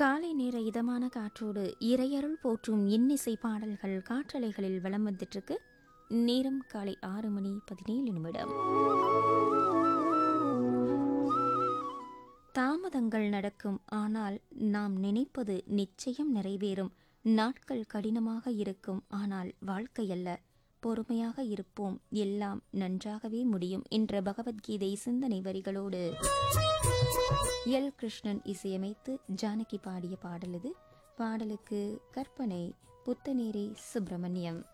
காலை நேர இதமான காற்றோடு இறையருள் போற்றும் இன்னிசை பாடல்கள் காற்றலைகளில் வலம் வந்துட்டுருக்கு நேரம் காலை ஆறு மணி பதினேழு நிமிடம் தாமதங்கள் நடக்கும் ஆனால் நாம் நினைப்பது நிச்சயம் நிறைவேறும் நாட்கள் கடினமாக இருக்கும் ஆனால் வாழ்க்கையல்ல பொறுமையாக இருப்போம் எல்லாம் நன்றாகவே முடியும் என்ற பகவத்கீதை சிந்தனை வரிகளோடு எல் கிருஷ்ணன் இசையமைத்து ஜானகி பாடிய பாடல் இது பாடலுக்கு கற்பனை புத்தநேரி சுப்பிரமணியம்